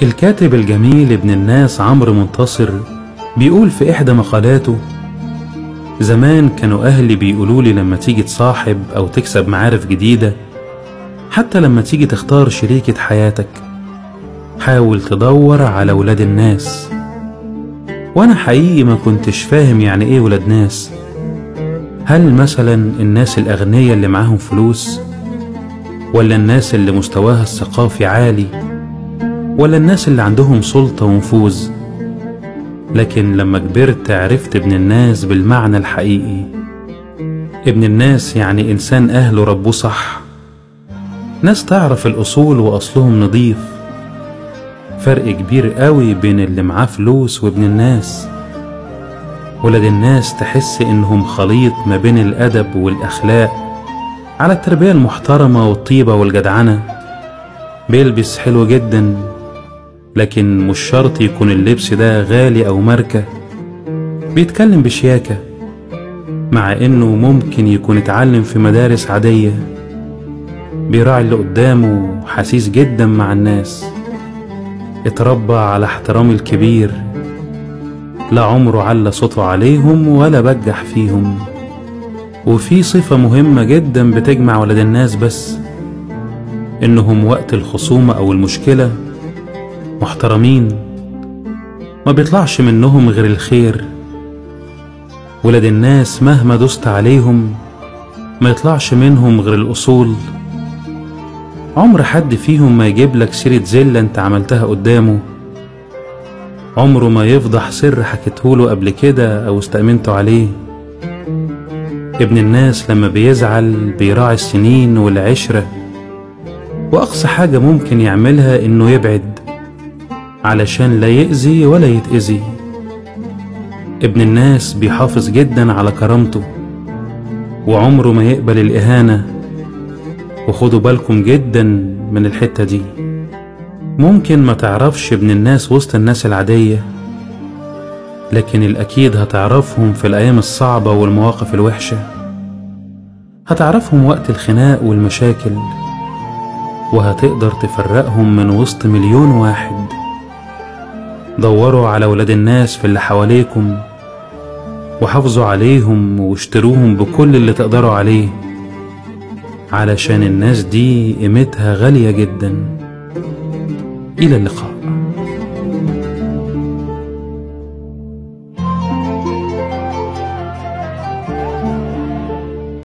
الكاتب الجميل ابن الناس عمرو منتصر بيقول في إحدى مقالاته زمان كانوا أهلي بيقولولي لما تيجي تصاحب أو تكسب معارف جديدة حتى لما تيجي تختار شريكة حياتك حاول تدور على ولاد الناس وأنا حقيقي ما كنتش فاهم يعني إيه ولاد ناس هل مثلا الناس الأغنياء اللي معاهم فلوس ولا الناس اللي مستواها الثقافي عالي ولا الناس اللي عندهم سلطة ونفوذ لكن لما كبرت عرفت ابن الناس بالمعنى الحقيقي ابن الناس يعني إنسان أهله ربوه صح ناس تعرف الأصول وأصلهم نضيف فرق كبير قوي بين اللي معاه فلوس وابن الناس ولاد الناس تحس إنهم خليط ما بين الأدب والأخلاق على التربية المحترمة والطيبة والجدعنة بيلبس حلو جدا لكن مش شرط يكون اللبس ده غالي أو ماركة بيتكلم بشياكة مع إنه ممكن يكون اتعلم في مدارس عادية بيراعي اللي قدامه حسيس جدا مع الناس اتربى على احترام الكبير لا عمره على صوته عليهم ولا بجح فيهم وفي صفة مهمة جدا بتجمع ولاد الناس بس إنهم وقت الخصومة أو المشكلة محترمين ما بيطلعش منهم غير الخير ولاد الناس مهما دست عليهم ما يطلعش منهم غير الأصول عمر حد فيهم ما يجيب لك سيرة زلة انت عملتها قدامه عمره ما يفضح سر حكيتهوله قبل كده أو استأمنته عليه ابن الناس لما بيزعل بيراعي السنين والعشرة وأقصى حاجة ممكن يعملها إنه يبعد علشان لا يأذي ولا يتأذي ابن الناس بيحافظ جدا على كرامته وعمره ما يقبل الإهانة وخدوا بالكم جدا من الحتة دي ممكن ما تعرفش ابن الناس وسط الناس العادية لكن الأكيد هتعرفهم في الأيام الصعبة والمواقف الوحشة هتعرفهم وقت الخناق والمشاكل وهتقدر تفرقهم من وسط مليون واحد دوروا على ولاد الناس في اللي حواليكم وحافظوا عليهم واشتروهم بكل اللي تقدروا عليه علشان الناس دي قيمتها غالية جدا إلى اللقاء